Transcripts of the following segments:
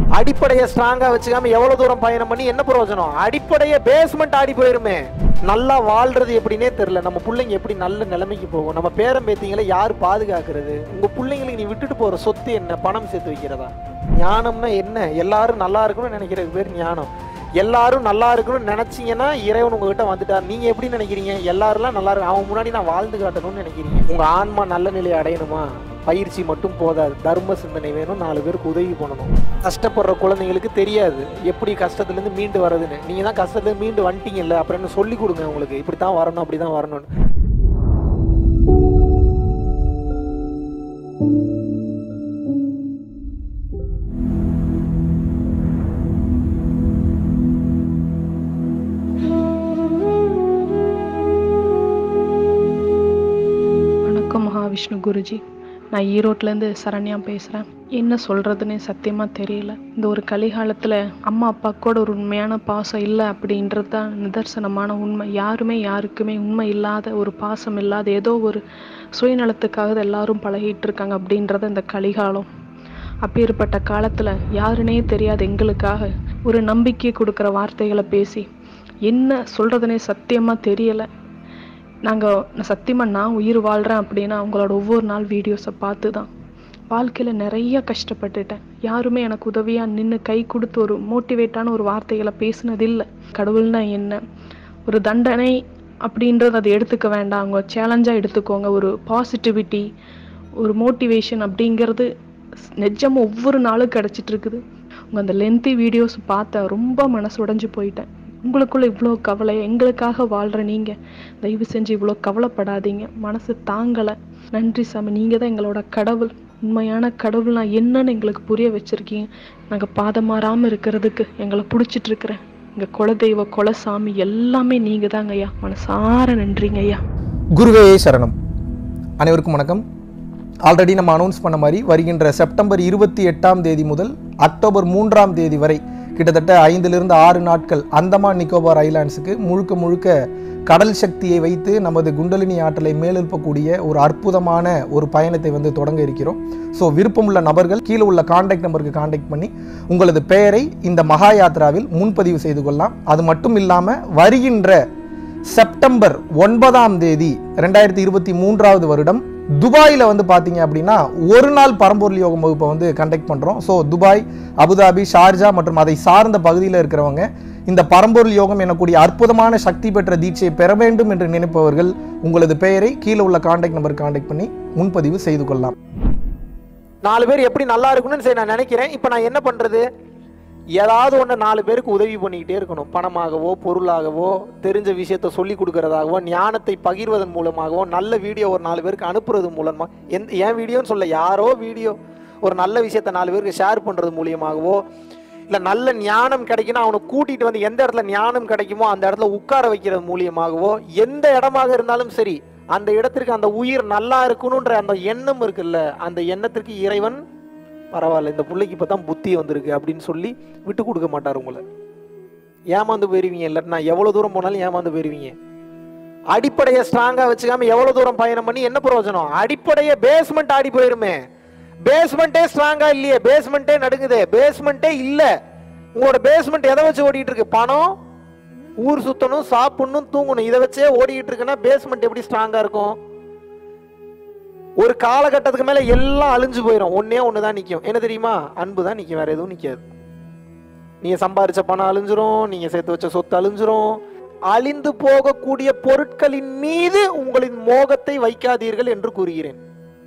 அடிப்படையை ஸ்ட்ராங்கா வச்சுக்காம எவ்வளவு தூரம் பயணம் பண்ணி என்ன பிரயோஜனம் அடிப்படையை பேஸ்மெண்ட் ஆடி போயிருமே நல்லா வாழ்றது எப்படின்னே தெரியல நம்ம பிள்ளைங்க எப்படி நல்ல நிலைமைக்கு போகும் நம்ம பேரம் பேத்திங்களை யார் பாதுகாக்கிறது உங்க பிள்ளைங்களுக்கு நீ விட்டுட்டு போற சொத்து என்ன பணம் சேர்த்து வைக்கிறதா ஞானம்னா என்ன எல்லாரும் நல்லா இருக்கணும்னு நினைக்கிறது பேர் ஞானம் எல்லாரும் நல்லா இருக்கணும்னு நினைச்சீங்கன்னா இறைவன் உங்ககிட்ட வந்துட்டார் நீங்க எப்படி நினைக்கிறீங்க எல்லாரும் நல்லா இருக்கும் அவன் முன்னாடி நான் வாழ்ந்து காட்டணும்னு நினைக்கிறீங்க உங்க ஆன்மா நல்ல நிலையை அடையணுமா பயிற்சி மட்டும் போதாது தர்ம சிந்தனை வேணும் நாலு பேருக்கு உதவி பண்ணணும் கஷ்டப்படுற குழந்தைங்களுக்கு தெரியாது எப்படி கஷ்டத்துலேருந்து மீண்டு வர்றதுன்னு நீங்கள் தான் கஷ்டத்துலேருந்து மீண்டு வந்துட்டீங்கல்ல அப்புறம் என்ன சொல்லி கொடுங்க உங்களுக்கு இப்படி தான் வரணும் அப்படி தான் வரணும்னு வணக்கம் மகாவிஷ்ணு குருஜி நான் ஈரோட்லேருந்து சரண்யா பேசுகிறேன் என்ன சொல்கிறதுனே சத்தியமாக தெரியல இந்த ஒரு கலிகாலத்தில் அம்மா அப்பா கூட ஒரு உண்மையான பாசம் இல்லை அப்படின்றது தான் நிதர்சனமான உண்மை யாருமே யாருக்குமே உண்மை இல்லாத ஒரு பாசம் இல்லாத ஏதோ ஒரு சுயநலத்துக்காக எல்லாரும் பழகிட்டு இருக்காங்க அப்படின்றத இந்த கலிகாலம் அப்பேற்பட்ட காலத்தில் யாருனே தெரியாத எங்களுக்காக ஒரு நம்பிக்கை கொடுக்குற வார்த்தைகளை பேசி என்ன சொல்கிறதுனே சத்தியமாக தெரியலை நாங்கள் சத்தியமாக நான் உயிர் வாழ்கிறேன் அப்படின்னா அவங்களோட ஒவ்வொரு நாள் வீடியோஸை பார்த்து தான் வாழ்க்கையில் நிறைய கஷ்டப்பட்டுட்டேன் யாருமே எனக்கு உதவியாக நின்று கை கொடுத்து ஒரு மோட்டிவேட்டான ஒரு வார்த்தைகளை பேசினதில்லை கடவுள்னா என்ன ஒரு தண்டனை அப்படின்றது அதை எடுத்துக்க வேண்டாம் அவங்க சேலஞ்சாக எடுத்துக்கோங்க ஒரு பாசிட்டிவிட்டி ஒரு மோட்டிவேஷன் அப்படிங்கிறது நிஜமாக ஒவ்வொரு நாளும் கிடச்சிட்டு இருக்குது உங்கள் அந்த லென்த்தி வீடியோஸ் பார்த்தேன் ரொம்ப மனசு உடைஞ்சு போயிட்டேன் உங்களுக்குள்ள இவ்வளோ கவலை எங்களுக்காக வாழ்கிற நீங்கள் தயவு செஞ்சு இவ்வளோ கவலைப்படாதீங்க மனசு தாங்கலை நன்றி சாமி நீங்கள் தான் எங்களோட கடவுள் உண்மையான கடவுள்னா என்னன்னு எங்களுக்கு புரிய வச்சுருக்கீங்க நாங்கள் பாதமாறாமல் இருக்கிறதுக்கு எங்களை பிடிச்சிட்டு இருக்கிற எங்கள் குலதெய்வ குலசாமி எல்லாமே நீங்கள் தாங்க ஐயா மனசார நன்றிங்க ஐயா குருவே சரணம் அனைவருக்கும் வணக்கம் ஆல்ரெடி நம்ம அனௌன்ஸ் பண்ண மாதிரி வருகின்ற செப்டம்பர் இருபத்தி எட்டாம் தேதி முதல் அக்டோபர் மூன்றாம் தேதி வரை கிட்டத்தட்ட ஐந்திலிருந்து ஆறு நாட்கள் அந்தமான் நிக்கோபார் ஐலாண்ட்ஸுக்கு முழுக்க முழுக்க கடல் சக்தியை வைத்து நமது குண்டலினி ஆற்றலை மேலெழுப்பக்கூடிய ஒரு அற்புதமான ஒரு பயணத்தை வந்து தொடங்க இருக்கிறோம் ஸோ விருப்பமுள்ள நபர்கள் கீழே உள்ள காண்டாக்ட் நம்பருக்கு காண்டாக்ட் பண்ணி உங்களது பெயரை இந்த மகா யாத்ராவில் முன்பதிவு செய்து கொள்ளலாம் அது மட்டும் இல்லாமல் வருகின்ற செப்டம்பர் ஒன்பதாம் தேதி ரெண்டாயிரத்தி இருபத்தி மூன்றாவது வருடம் துபாயில் வந்து பார்த்தீங்க அப்படின்னா ஒரு நாள் பரம்பொருள் யோகம் வகுப்பை வந்து கண்டக்ட் பண்ணுறோம் ஸோ துபாய் அபுதாபி ஷார்ஜா மற்றும் அதை சார்ந்த பகுதியில் இருக்கிறவங்க இந்த பரம்பொருள் யோகம் எனக்கூடிய அற்புதமான சக்தி பெற்ற தீட்சையை பெற வேண்டும் என்று நினைப்பவர்கள் உங்களது பெயரை கீழே உள்ள காண்டாக்ட் நம்பருக்கு காண்டாக்ட் பண்ணி முன்பதிவு செய்து கொள்ளலாம் நாலு பேர் எப்படி நல்லா இருக்கணும்னு சரி நான் நினைக்கிறேன் இப்போ நான் என்ன பண்ணுறது ஏதாவது ஒன்று நாலு பேருக்கு உதவி பண்ணிக்கிட்டே இருக்கணும் பணமாகவோ பொருளாகவோ தெரிஞ்ச விஷயத்த சொல்லி கொடுக்கறதாகவோ ஞானத்தை பகிர்வதன் மூலமாகவோ நல்ல வீடியோ ஒரு நாலு பேருக்கு அனுப்புறது மூலமா எந்த என் வீடியோன்னு சொல்ல யாரோ வீடியோ ஒரு நல்ல விஷயத்த நாலு பேருக்கு ஷேர் பண்ணுறது மூலியமாகவோ இல்லை நல்ல ஞானம் கிடைக்குன்னா அவனை கூட்டிகிட்டு வந்து எந்த இடத்துல ஞானம் கிடைக்குமோ அந்த இடத்துல உட்கார வைக்கிறது மூலியமாகவோ எந்த இடமாக இருந்தாலும் சரி அந்த இடத்திற்கு அந்த உயிர் நல்லா இருக்கணுன்ற அந்த எண்ணம் இருக்குல்ல அந்த எண்ணத்திற்கு இறைவன் பரவாயில்ல இந்த பிள்ளைக்கு இப்போ தான் புத்தி வந்திருக்கு அப்படின்னு சொல்லி விட்டு கொடுக்க மாட்டார் உங்களை ஏமாந்து போயிருவீங்க இல்லாட்டினா எவ்வளோ தூரம் போனாலும் ஏமாந்து போயிருவீங்க அடிப்படையை ஸ்ட்ராங்காக வச்சுக்காம எவ்வளோ தூரம் பயணம் பண்ணி என்ன பிரயோஜனம் அடிப்படையை பேஸ்மெண்ட் ஆடி போயிருமே பேஸ்மெண்ட்டே ஸ்ட்ராங்கா இல்லையே பேஸ்மெண்ட்டே நடுங்குதே பேஸ்மெண்ட்டே இல்லை உங்களோட பேஸ்மெண்ட் எதை வச்சு ஓடிட்டு இருக்கு பணம் ஊர் சுத்தணும் சாப்பிடணும் தூங்கணும் இதை வச்சே ஓடிட்டு இருக்குன்னா பேஸ்மெண்ட் எப்படி ஸ்ட்ராங்கா இருக்கும் ஒரு காலகட்டத்துக்கு மேல எல்லாம் அழிஞ்சு போயிடும் ஒன்னே ஒன்று தான் நிற்கும் என்ன தெரியுமா அன்பு தான் நிற்கும் வேற எதுவும் நிற்காது நீங்க சம்பாரிச்ச பணம் அழிஞ்சிரும் நீங்க சேர்த்து வச்ச சொத்து அழிஞ்சிரும் அழிந்து போகக்கூடிய பொருட்களின் மீது உங்களின் மோகத்தை வைக்காதீர்கள் என்று கூறுகிறேன்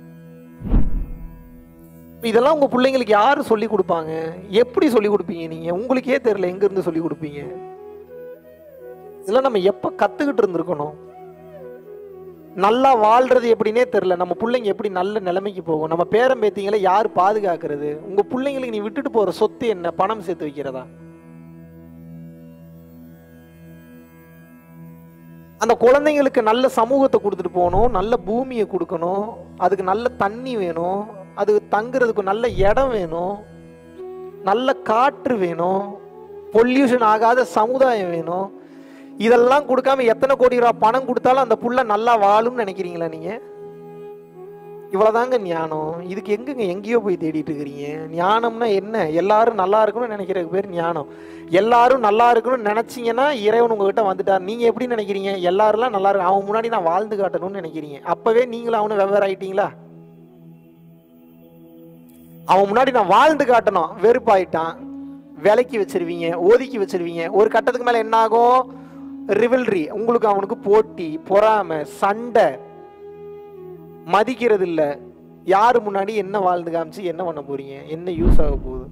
இதெல்லாம் உங்க பிள்ளைங்களுக்கு யாரு சொல்லி கொடுப்பாங்க எப்படி சொல்லி கொடுப்பீங்க நீங்க உங்களுக்கே தெரியல எங்க இருந்து சொல்லி கொடுப்பீங்க இதெல்லாம் நம்ம எப்ப கத்துக்கிட்டு இருந்திருக்கணும் நல்லா வாழ்றது எப்படின்னே தெரியல நம்ம பிள்ளைங்க எப்படி நல்ல நிலைமைக்கு போகும் நம்ம பேரம் பேத்திங்களை யார் பாதுகாக்கிறது உங்க பிள்ளைங்களுக்கு நீ விட்டுட்டு போற சொத்து என்ன பணம் சேர்த்து வைக்கிறதா அந்த குழந்தைங்களுக்கு நல்ல சமூகத்தை கொடுத்துட்டு போகணும் நல்ல பூமியை கொடுக்கணும் அதுக்கு நல்ல தண்ணி வேணும் அது தங்குறதுக்கு நல்ல இடம் வேணும் நல்ல காற்று வேணும் பொல்யூஷன் ஆகாத சமுதாயம் வேணும் இதெல்லாம் கொடுக்காம எத்தனை கோடி ரூபா பணம் கொடுத்தாலும் அந்த புள்ள நல்லா வாழும்னு நினைக்கிறீங்களா நீங்க இவ்வளோதாங்க ஞானம் இதுக்கு எங்கங்க எங்கேயோ போய் தேடிட்டு இருக்கிறீங்க ஞானம்னா என்ன எல்லாரும் நல்லா இருக்கணும்னு நினைக்கிறதுக்கு பேர் ஞானம் எல்லாரும் நல்லா இருக்கணும்னு நினைச்சீங்கன்னா இறைவன் உங்ககிட்ட வந்துட்டார் நீங்க எப்படி நினைக்கிறீங்க எல்லாரும்லாம் நல்லா இருக்கும் அவன் முன்னாடி நான் வாழ்ந்து காட்டணும்னு நினைக்கிறீங்க அப்பவே நீங்களும் அவனு வெவ்வேறு ஆயிட்டீங்களா அவன் முன்னாடி நான் வாழ்ந்து காட்டணும் வெறுப்பாயிட்டான் விலைக்கு வச்சிருவீங்க ஒதுக்கி வச்சிருவீங்க ஒரு கட்டத்துக்கு மேல என்ன ஆகும் ரிவல்ரி உங்களுக்கு அவனுக்கு போட்டி பொறாமை சண்டை மதிக்கிறது இல்ல யாரு முன்னாடி என்ன வாழ்ந்து காமிச்சு என்ன பண்ண போறீங்க என்ன யூஸ் ஆக போகுது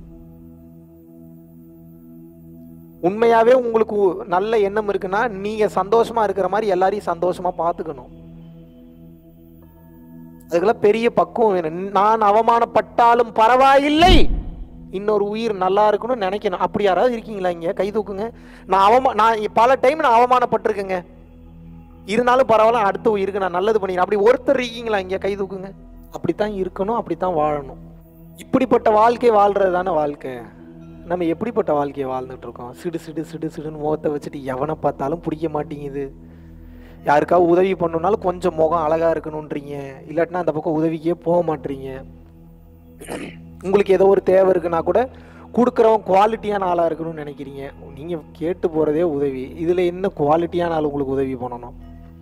உண்மையாவே உங்களுக்கு உ- நல்ல எண்ணம் இருக்குன்னா நீங்க சந்தோஷமா இருக்கிற மாதிரி எல்லாரையும் சந்தோஷமா பார்த்துக்கணும் அதுக்கெல்லாம் பெரிய பக்குவம் வேணும் நான் அவமானப்பட்டாலும் பரவாயில்லை இன்னொரு உயிர் நல்லா இருக்கணும்னு நினைக்கணும் அப்படி யாராவது இருக்கீங்களா இங்க கை தூக்குங்க நான் அவமா நான் பல டைம் நான் அவமானப்பட்டிருக்கேங்க இருந்தாலும் பரவாயில்ல அடுத்த உயிருக்கு நான் நல்லது பண்ணிக்கிறேன் அப்படி ஒருத்தர் இருக்கீங்களா இங்க கை தூக்குங்க அப்படித்தான் இருக்கணும் அப்படித்தான் வாழணும் இப்படிப்பட்ட வாழ்க்கை வாழ்றது தானே வாழ்க்கை நம்ம எப்படிப்பட்ட வாழ்க்கையை வாழ்ந்துட்டு இருக்கோம் சிடு சிடு சிடு சிடுன்னு முகத்தை வச்சுட்டு எவனை பார்த்தாலும் பிடிக்க மாட்டேங்குது யாருக்காவது உதவி பண்ணணும்னாலும் கொஞ்சம் முகம் அழகா இருக்கணுன்றீங்க இல்லாட்டினா அந்த பக்கம் உதவிக்கே போக மாட்டீங்க உங்களுக்கு ஏதோ ஒரு தேவை இருக்குன்னா கூட கொடுக்குறவன் குவாலிட்டியான ஆளாக இருக்கணும்னு நினைக்கிறீங்க நீங்கள் கேட்டு போகிறதே உதவி இதில் என்ன குவாலிட்டியான ஆள் உங்களுக்கு உதவி பண்ணணும்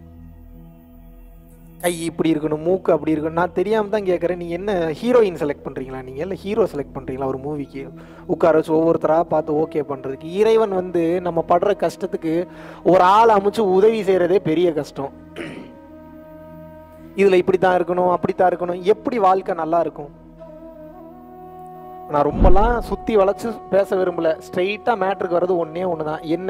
கை இப்படி இருக்கணும் மூக்கு அப்படி இருக்கணும் நான் தெரியாமல் தான் கேட்குறேன் நீங்கள் என்ன ஹீரோயின் செலக்ட் பண்ணுறீங்களா நீங்கள் இல்லை ஹீரோ செலக்ட் பண்ணுறீங்களா ஒரு மூவிக்கு உட்கார வச்சு ஒவ்வொருத்தராக பார்த்து ஓகே பண்ணுறதுக்கு இறைவன் வந்து நம்ம படுற கஷ்டத்துக்கு ஒரு ஆள் அமைச்சு உதவி செய்கிறதே பெரிய கஷ்டம் இதில் இப்படி தான் இருக்கணும் அப்படி தான் இருக்கணும் எப்படி வாழ்க்கை நல்லா இருக்கும் நான் ரொம்பலாம் சுத்தி வளைச்சு பேச விரும்பல ஸ்ட்ரெயிட்டா மேட்ருக்கு வர்றது ஒண்ணே ஒண்ணுதான் என்ன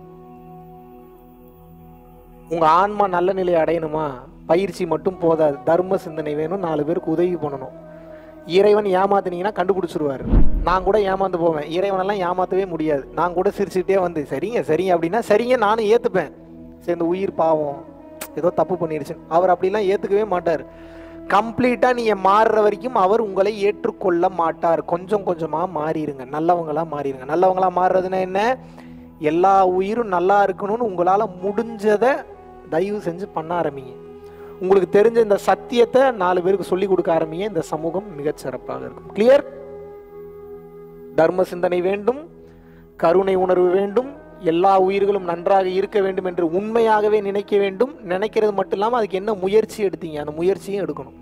உங்க ஆன்மா நல்ல நிலையை அடையணுமா பயிற்சி மட்டும் போதாது தர்ம சிந்தனை வேணும் நாலு பேருக்கு உதவி பண்ணணும் இறைவன் ஏமாத்துனீங்கன்னா கண்டுபிடிச்சிருவாரு நான் கூட ஏமாந்து போவேன் இறைவனெல்லாம் ஏமாத்தவே முடியாது நான் கூட சிரிச்சுக்கிட்டே வந்து சரிங்க சரிங்க அப்படின்னா சரிங்க நானும் ஏத்துப்பேன் சரி இந்த உயிர் பாவம் ஏதோ தப்பு பண்ணிருச்சு அவர் அப்படிலாம் ஏத்துக்கவே மாட்டார் கம்ப்ளீட்டா நீங்க மாறுற வரைக்கும் அவர் உங்களை ஏற்றுக்கொள்ள மாட்டார் கொஞ்சம் கொஞ்சமா மாறிடுங்க நல்லவங்களா மாறிடுங்க நல்லவங்களா மாறுறதுன்னா என்ன எல்லா உயிரும் நல்லா இருக்கணும்னு உங்களால முடிஞ்சதை தயவு செஞ்சு பண்ண ஆரம்பிங்க உங்களுக்கு தெரிஞ்ச இந்த சத்தியத்தை நாலு பேருக்கு சொல்லி கொடுக்க ஆரம்பிங்க இந்த சமூகம் மிகச் சிறப்பாக இருக்கும் கிளியர் தர்ம சிந்தனை வேண்டும் கருணை உணர்வு வேண்டும் எல்லா உயிர்களும் நன்றாக இருக்க வேண்டும் என்று உண்மையாகவே நினைக்க வேண்டும் நினைக்கிறது மட்டும் இல்லாமல் அதுக்கு என்ன முயற்சி எடுத்தீங்க அந்த முயற்சியும் எடுக்கணும்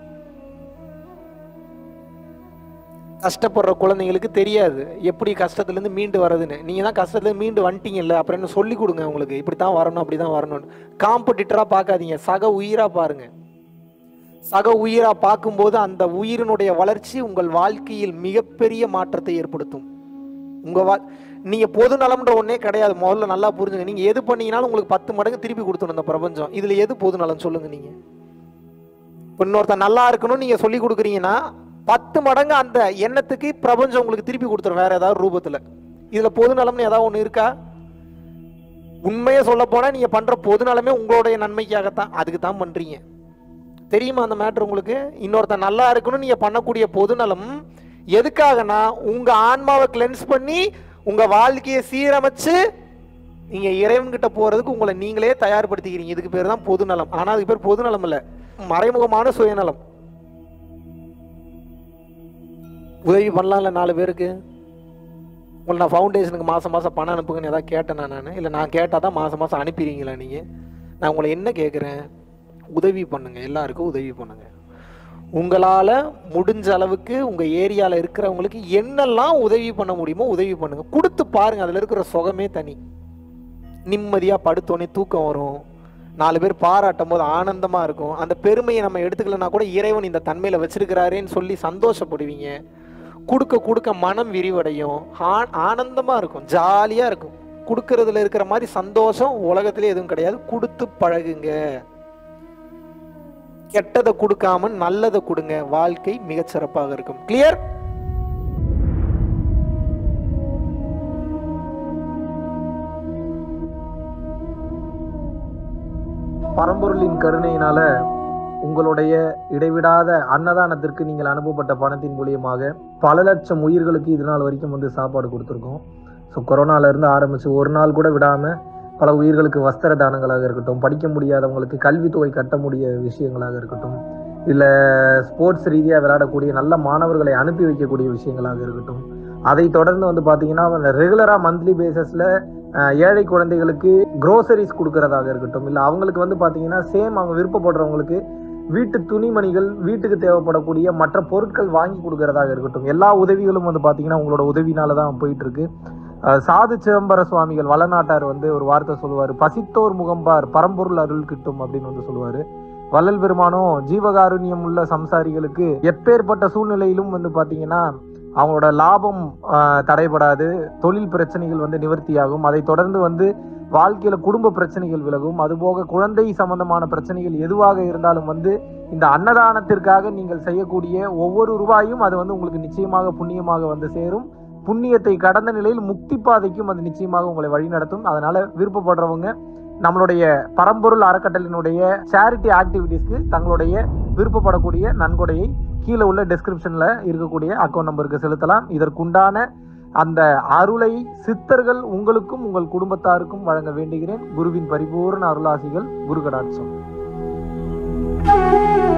கஷ்டப்படுற குழந்தைங்களுக்கு தெரியாது எப்படி கஷ்டத்துலேருந்து மீண்டு வர்றதுன்னு நீங்கள் தான் கஷ்டத்துலேருந்து மீண்டு வந்துட்டீங்கல்ல அப்புறம் என்ன சொல்லி கொடுங்க உங்களுக்கு இப்படி தான் வரணும் அப்படி தான் வரணும்னு காம்படிட்டராக பார்க்காதீங்க சக உயிராக பாருங்க சக உயிராக பார்க்கும்போது அந்த உயிரினுடைய வளர்ச்சி உங்கள் வாழ்க்கையில் மிகப்பெரிய மாற்றத்தை ஏற்படுத்தும் உங்கள் வா நீங்கள் பொது நலம்ன்ற ஒன்றே கிடையாது முதல்ல நல்லா புரிஞ்சுங்க நீங்கள் எது பண்ணீங்கனாலும் உங்களுக்கு பத்து மடங்கு திருப்பி கொடுத்துடும் இந்த பிரபஞ்சம் இதில் எது பொது நலம் சொல்லுங்க நீங்கள் இப்போ இன்னொருத்தன் நல்லா இருக்கணும்னு நீங்கள் சொல்லி கொடுக்குறீங்கன்னா பத்து மடங்கு அந்த எண்ணத்துக்கு பிரபஞ்சம் உங்களுக்கு திருப்பி கொடுத்துரும் வேற ஏதாவது ரூபத்தில் இதில் பொது நலம்னு ஏதாவது ஒன்று இருக்கா உண்மையை சொல்ல போனால் நீங்கள் பண்ணுற பொது நலமே உங்களுடைய நன்மைக்காகத்தான் அதுக்கு தான் பண்ணுறீங்க தெரியுமா அந்த மேட்ரு உங்களுக்கு இன்னொருத்தன் நல்லா இருக்கணும்னு நீங்கள் பண்ணக்கூடிய பொது நலம் எதுக்காகனா உங்கள் ஆன்மாவை கிளென்ஸ் பண்ணி உங்கள் வாழ்க்கையை சீரமைச்சு நீங்கள் இறைவன்கிட்ட போகிறதுக்கு உங்களை நீங்களே தயார்படுத்திக்கிறீங்க இதுக்கு பேர் தான் பொது நலம் ஆனால் அதுக்கு பேர் பொது நலம் இல்லை மறைமுகமான சுயநலம் உதவி பண்ணலாம்ல நாலு பேருக்கு உங்களை நான் ஃபவுண்டேஷனுக்கு மாதம் மாதம் பணம் அனுப்புங்கன்னு ஏதாவது கேட்டேனா நான் இல்லை நான் கேட்டால் தான் மாதம் மாதம் அனுப்பிடுவீங்களா நீங்கள் நான் உங்களை என்ன கேட்குறேன் உதவி பண்ணுங்க எல்லாருக்கும் உதவி பண்ணுங்க உங்களால் முடிஞ்ச அளவுக்கு உங்கள் ஏரியாவில் இருக்கிறவங்களுக்கு என்னெல்லாம் உதவி பண்ண முடியுமோ உதவி பண்ணுங்க கொடுத்து பாருங்க அதில் இருக்கிற சுகமே தனி நிம்மதியாக படுத்தோடனே தூக்கம் வரும் நாலு பேர் பாராட்டும் போது ஆனந்தமாக இருக்கும் அந்த பெருமையை நம்ம எடுத்துக்கலனா கூட இறைவன் இந்த தன்மையில் வச்சிருக்கிறாரேன்னு சொல்லி சந்தோஷப்படுவீங்க கொடுக்க கொடுக்க மனம் விரிவடையும் ஆ- ஆனந்தமா இருக்கும் ஜாலியா இருக்கும் கொடுக்கறதுல இருக்கிற மாதிரி சந்தோஷம் உலகத்திலே எதுவும் கிடையாது கொடுத்து பழகுங்க கெட்டதை கொடுக்காம நல்லதை கொடுங்க வாழ்க்கை மிகச் சிறப்பாக இருக்கும் கிளியர் பரம்பொருளின் கருணையினால உங்களுடைய இடைவிடாத அன்னதானத்திற்கு நீங்கள் அனுப்பப்பட்ட பணத்தின் மூலியமாக பல லட்சம் உயிர்களுக்கு இது நாள் வரைக்கும் வந்து சாப்பாடு கொடுத்துருக்கோம் ஸோ கொரோனால இருந்து ஆரம்பிச்சு ஒரு நாள் கூட விடாம பல உயிர்களுக்கு வஸ்திர தானங்களாக இருக்கட்டும் படிக்க முடியாதவங்களுக்கு கல்வித்தொகை கட்ட முடிய விஷயங்களாக இருக்கட்டும் இல்லை ஸ்போர்ட்ஸ் ரீதியாக விளையாடக்கூடிய நல்ல மாணவர்களை அனுப்பி வைக்கக்கூடிய விஷயங்களாக இருக்கட்டும் அதை தொடர்ந்து வந்து பார்த்தீங்கன்னா ரெகுலராக மந்த்லி பேசிஸில் ஏழை குழந்தைகளுக்கு க்ரோசரிஸ் கொடுக்கறதாக இருக்கட்டும் இல்லை அவங்களுக்கு வந்து பார்த்தீங்கன்னா சேம் அவங்க விருப்பப்படுறவங்களுக்கு வீட்டு துணிமணிகள் வீட்டுக்கு தேவைப்படக்கூடிய மற்ற பொருட்கள் வாங்கி கொடுக்கறதாக இருக்கட்டும் எல்லா உதவிகளும் வந்து பார்த்தீங்கன்னா உங்களோட உதவினால தான் போயிட்டு இருக்கு அஹ் சாது சிதம்பர சுவாமிகள் வளநாட்டார் வந்து ஒரு வார்த்தை சொல்லுவார் பசித்தோர் முகம்பார் பரம்பொருள் அருள் கிட்டும் அப்படின்னு வந்து சொல்லுவார் வள்ளல் பெருமானும் ஜீவகாருண்யம் உள்ள சம்சாரிகளுக்கு எப்பேற்பட்ட சூழ்நிலையிலும் வந்து பார்த்தீங்கன்னா அவங்களோட லாபம் ஆஹ், தடைபடாது தொழில் பிரச்சனைகள் வந்து நிவர்த்தியாகும் அதை தொடர்ந்து வந்து வாழ்க்கையில குடும்ப பிரச்சனைகள் விலகும் அதுபோக குழந்தை சம்பந்தமான பிரச்சனைகள் எதுவாக இருந்தாலும் வந்து இந்த அன்னதானத்திற்காக நீங்கள் செய்யக்கூடிய ஒவ்வொரு ரூபாயும் அது வந்து உங்களுக்கு நிச்சயமாக புண்ணியமாக வந்து சேரும் புண்ணியத்தை கடந்த நிலையில் முக்தி பாதைக்கும் அது நிச்சயமாக உங்களை வழிநடத்தும் அதனால விருப்பப்படுறவங்க நம்மளுடைய பரம்பொருள் அறக்கட்டளையினுடைய சேரிட்டி ஆக்டிவிட்டீஸ்க்கு தங்களுடைய விருப்பப்படக்கூடிய நன்கொடையை கீழே உள்ள டெஸ்கிரிப்ஷன்ல இருக்கக்கூடிய அக்கௌண்ட் நம்பருக்கு செலுத்தலாம் இதற்குண்டான அந்த அருளை சித்தர்கள் உங்களுக்கும் உங்கள் குடும்பத்தாருக்கும் வழங்க வேண்டுகிறேன் குருவின் பரிபூர்ண அருளாசிகள் குரு கடாட்சம்